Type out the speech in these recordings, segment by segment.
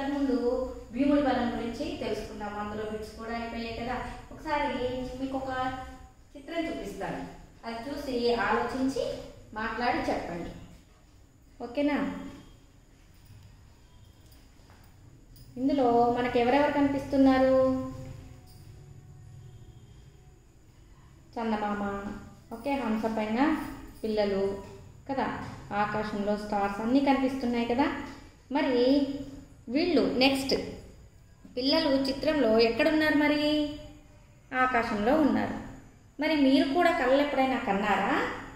ఇంతకుముందు భీముడి బలం గురించి తెలుసుకున్నాం అందులో బిట్స్ కూడా అయిపోయాయి కదా ఒకసారి మీకు ఒక చిత్రం చూపిస్తాను అది చూసి ఆలోచించి మాట్లాడి చెప్పండి ఓకేనా ఇందులో మనకు ఎవరెవరు కనిపిస్తున్నారు చందమామ ఓకే హంస పైన పిల్లలు కదా ఆకాశంలో స్టార్స్ అన్నీ కనిపిస్తున్నాయి కదా మరి వీళ్ళు నెక్స్ట్ పిల్లలు చిత్రంలో ఎక్కడున్నారు మరి ఆకాశంలో ఉన్నారు మరి మీరు కూడా కళ్ళు ఎప్పుడైనా కన్నారా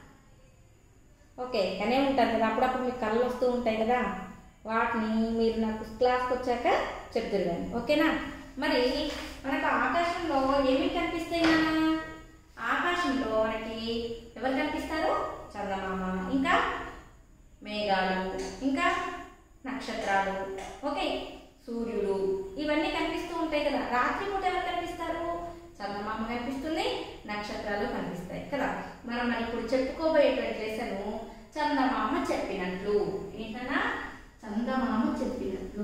ఓకే కనే ఉంటారు కదా అప్పుడప్పుడు మీకు కళ్ళు వస్తూ ఉంటాయి కదా వాటిని మీరు నాకు క్లాస్కి వచ్చాక చెప్తారు కానీ ఓకేనా మరి మనకు ఆకాశంలో ఏమేమి కనిపిస్తాయి నాన్న ఆకాశంలో మనకి ఎవరు కనిపిస్తారు చందమామ ఇంకా మేఘాలు ఇంకా నక్షత్రాలు ఓకే సూర్యుడు ఇవన్నీ కనిపిస్తూ ఉంటాయి కదా రాత్రి పూట ఎవరు కనిపిస్తారు చందమామ కనిపిస్తుంది నక్షత్రాలు కనిపిస్తాయి కదా మనం మరి ఇప్పుడు చెప్పుకోబోయేటువంటి లెసను చందమామ చెప్పినట్లు ఏంటన్నా చందమామ చెప్పినట్లు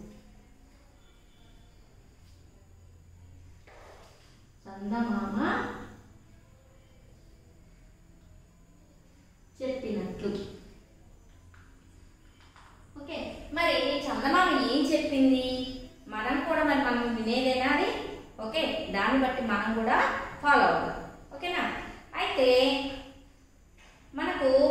చందమామ చెప్పినట్లు ఓకే మరి చందమామ ఏం చెప్పింది మనం కూడా మరి మనం వినేదేనా అది ఓకే దాన్ని బట్టి మనం కూడా ఫాలో అవుదాం ఓకేనా అయితే మనకు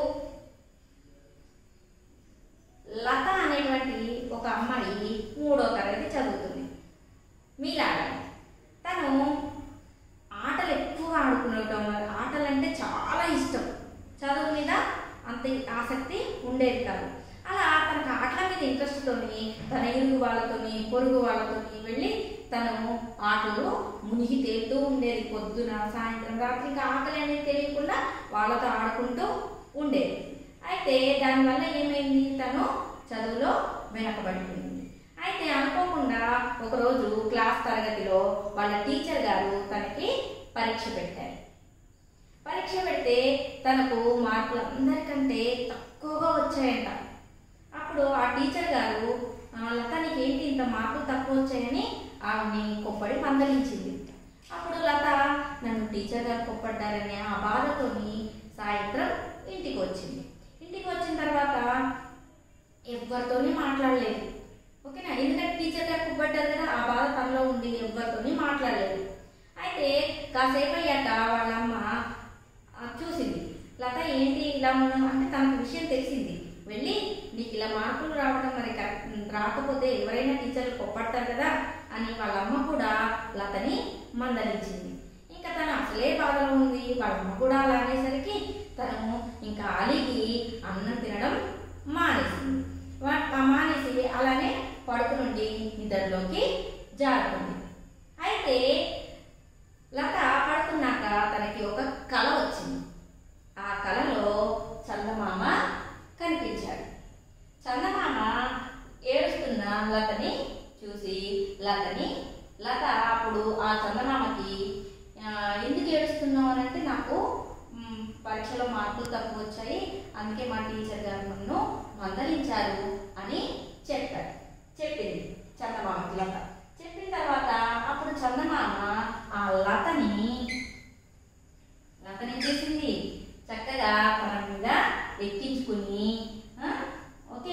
లత అనేటువంటి ఒక అమ్మాయి మూడో తరగతి చదువుతుంది మీలాగా తను ఆటలు ఎక్కువగా ఆడుకునేటం ఆటలు అంటే చాలా ఇష్టం చదువు మీద అంత ఆసక్తి ఉండేది కాదు అలా తనకు ఆటల మీద ఇంట్రెస్ట్తోని తన ఇరుగు వాళ్ళతోని పొరుగు వాళ్ళతోని వెళ్ళి తను ఆటలో మునిగి తేలుతూ ఉండేది పొద్దున సాయంత్రం రాత్రి ఇంకా ఆకలి అనేది తెలియకుండా వాళ్ళతో ఆడుకుంటూ ఉండేది అయితే దానివల్ల ఏమైంది తను చదువులో వెనకబడిపోయింది అయితే అనుకోకుండా ఒకరోజు క్లాస్ తరగతిలో వాళ్ళ టీచర్ గారు తనకి పరీక్ష పెట్టారు పరీక్ష పెడితే తనకు మార్కులు అందరికంటే తక్కువగా వచ్చాయంట అప్పుడు ఆ టీచర్ గారు "ఆ, లత నీకేంటి ఇంత మార్కులు తక్కువ వచ్చాయని ఆవిడ్ని కొప్పడి మందలించింది అప్పుడు లత నన్ను టీచర్ గారు కొప్పడ్డారని ఆ బాధతోని సాయంత్రం ఇంటికి వచ్చింది ఇంటికి వచ్చిన తర్వాత ఎవరితోని మాట్లాడలేదు ఓకేనా ఎందుకంటే టీచర్ గారు కొప్పడ్డారు కదా ఆ బాధ తనలో ఉంది ఎవరితోని మాట్లాడలేదు అయితే కాసేపు అయ్యాక వాళ్ళమ్మ ఆ, చూసింది లత ఏంటి ఇలా ఉన్నావు అంటే తనకు విషయం తెలిసింది వెళ్ళి నీకు ఇలా మార్కులు రావడం మరి కరెక్ట్ రాకపోతే ఎవరైనా టీచర్లు కొప్పడతారు కదా అని వాళ్ళ అమ్మ కూడా లతని మందలించింది ఇంకా తను అసలే బాధలో ఉంది వాళ్ళ అమ్మ కూడా అలాగేసరికి తను ఇంకా అలిగి అన్నం తినడం మానేసింది వా- ఆ మానేసి అలానే పడుకునుండి నిద్రలోకి జారుకుంది అయితే లత పడుకున్నాక తనకి ఒక కళ వచ్చింది ఆ కళలో చందమామ కనిపించాడు చందమామ ఏడుస్తున్న లతని చూసి లతని లత అప్పుడు ఆ చందమామకి "ఆ, ఎందుకు ఏడుస్తున్నావు అని అంటే నాకు మ్, పరీక్షలో మార్కులు తక్కువ వచ్చాయి అందుకే మా టీచర్ గారు నన్ను మందలించారు అని చెప్పాడు చెప్పింది చందమామకి లత చెప్పిన తర్వాత అప్పుడు చందమామ ఆ లతని లతని ఏం చేసింది చక్కగా తన మీద ఎక్కించుకుని ఆ, ఓకే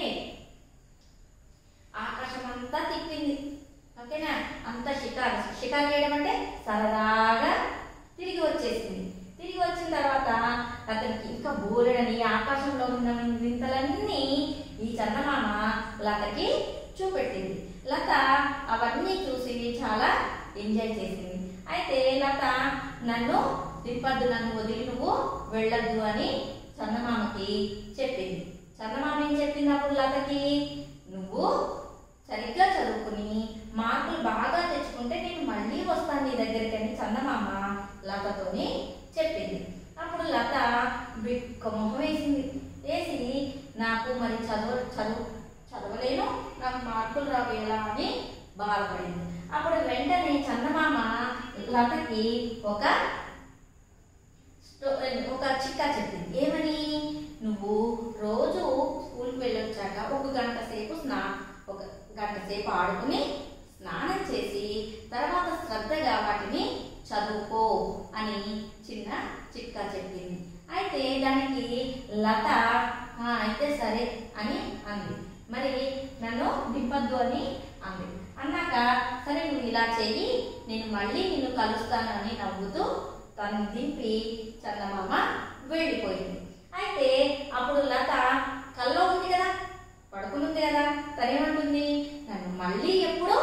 ఆకాశం అంతా తిప్పింది ఓకేనా అంతా షికారు షికారు చేయడం అంటే సరదాగా తిరిగి వచ్చేసింది తిరిగి వచ్చిన తర్వాత అతనికి ఇంకా బోలెడని ఆకాశంలో ఉన్న వింతలన్నీ ఈ చందమామ లతకి చూపెట్టింది లత అవన్నీ చూసి చాలా ఎంజాయ్ చేసింది అయితే లత నన్ను తిప్పద్దు నన్ను వదిలి నువ్వు వెళ్ళొద్దు అని చందమామకి చెప్పింది చందమామ ఏం చెప్పింది అప్పుడు లతకి నువ్వు సరిగ్గా చదువుకుని మార్కులు బాగా తెచ్చుకుంటే నేను మళ్ళీ వస్తాను నీ దగ్గరికి అని చందమామ లతతోని చెప్పింది అప్పుడు లత బిక్క మొహం వేసింది వేసి నాకు మరి చదువు చదువు చదవలేను నాకు మార్కులు రావు ఎలా అని బాధపడింది అప్పుడు వెంటనే చందమామ లతకి ఒక స్టో- ఒక చిక్కా చెప్పింది ఏమని నువ్వు రోజు స్కూల్కి వెళ్ళొచ్చాక ఒక గంట సేపు స్నా ఒక గంట సేపు ఆడు ఆడుకుని స్నానం చేసి తర్వాత శ్రద్ధగా వాటిని చదువుకో అని చిన్న చిట్కా చెప్పింది అయితే దానికి లత "ఆ, అయితే సరే అని అంది మరి నన్ను దింపద్దు అని అంది అన్నాక సరే నువ్వు ఇలా చెయ్యి నేను మళ్ళీ నిన్ను కలుస్తాను అని నవ్వుతూ తను దింపి చందమామ వెళ్ళిపోయింది అయితే అప్పుడు లత కల్లో ఉంది కదా పడుకునుంది కదా తనేమంటుంది నన్ను మళ్ళీ ఎప్పుడు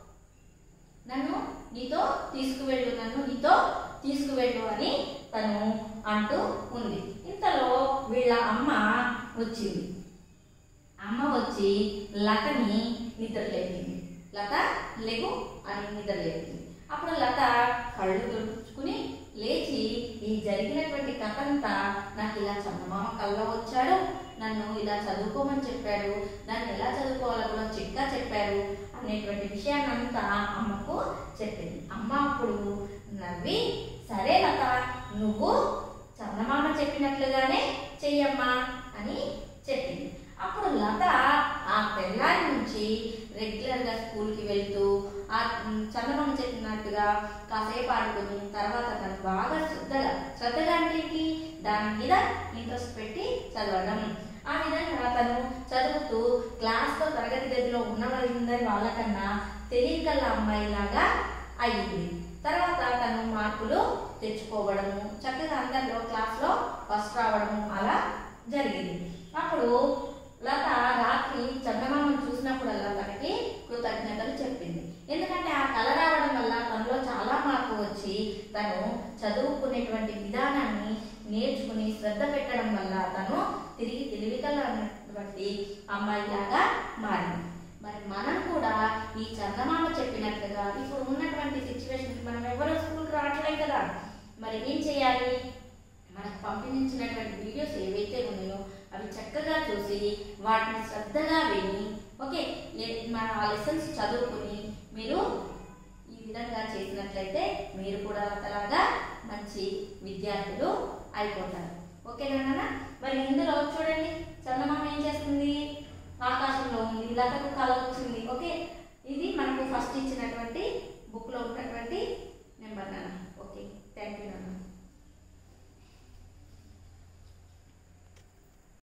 నన్ను నీతో తీసుకువెళ్ళు నన్ను నీతో తీసుకువెళ్ళు అని తను అంటూ ఉంది ఇంతలో వీళ్ళ అమ్మ వచ్చింది అమ్మ వచ్చి లతని నిద్రలేపింది లత లెగు అని నిద్రలేపింది అప్పుడు లత కళ్ళు తుడుచుకుని లేచి ఈ జరిగినటువంటి కథ అంతా నాకు ఇలా చందమామ కల్లో వచ్చాడు నన్ను ఇలా చదువుకోమని చెప్పాడు నన్ను ఎలా చదువుకోవాలో కూడా చిట్కా చెప్పారు అనేటువంటి విషయాన్ని అంతా అమ్మకు చెప్పింది అమ్మ అప్పుడు నవ్వి సరే లత నువ్వు చందమామ చెప్పినట్లుగానే చెయ్యమ్మా అని చెప్పింది అప్పుడు లత ఆ తెల్లారి నుంచి రెగ్యులర్గా స్కూల్కి వెళ్తూ ఆ ఉమ్, చందమామ చెప్పినట్టుగా కాసేపు ఆడుకుని తర్వాత తను బాగా శ్రద్ధగా శ్రద్ధగా అంటే ఏంటి దాని మీద ఇంట్రెస్ట్ పెట్టి చదవడం ఆ విధంగా తను చదువుతూ క్లాస్లో తరగతి గదిలో ఉన్న వాళ్ళందరి వాళ్ళకన్నా తెలియగల అమ్మాయిలాగా అయ్యింది తర్వాత తను మార్కులు తెచ్చుకోవడము చక్కగా అందరిలో క్లాస్లో ఫస్ట్ రావడము అలా జరిగింది అప్పుడు లత రాత్రి చందమామను చూసినప్పుడల్లా తనకి కృతజ్ఞతలు చెప్పింది ఎందుకంటే ఆ కళ రావడం వల్ల తనలో చాలా మార్పు వచ్చి తను చదువుకునేటువంటి విధానాన్ని నేర్చుకుని శ్రద్ధ పెట్టడం వల్ల తను తిరిగి తెలివికలటువంటి అమ్మాయిలాగా మారింది మరి మనం కూడా ఈ చందమామ చెప్పినట్లుగా ఇప్పుడు ఉన్నటువంటి సిచ్యువేషన్ మనం ఎవరో స్కూల్కి రావట్లేదు కదా మరి ఏం చేయాలి మనకు పంపించినటువంటి వీడియోస్ ఏవైతే ఉన్నాయో అవి చక్కగా చూసి వాటిని శ్రద్ధగా విని ఓకే ఏ- మన ఆ లెసన్స్ చదువుకుని మీరు ఈ విధంగా చేసినట్లయితే మీరు కూడా లతలాగా మంచి విద్యార్థులు అయిపోతారు ఓకేనా నాన్న మరి ఇందులో చూడండి చందమామ ఏం చేస్తుంది ఆకాశంలో ఉంది లతకు కళ వచ్చింది ఓకే ఇది మనకు ఫస్ట్ ఇచ్చినటువంటి బుక్లో ఉన్నటువంటి నెంబర్ నాన్న ఓకే థ్యాంక్ యూ నాన్న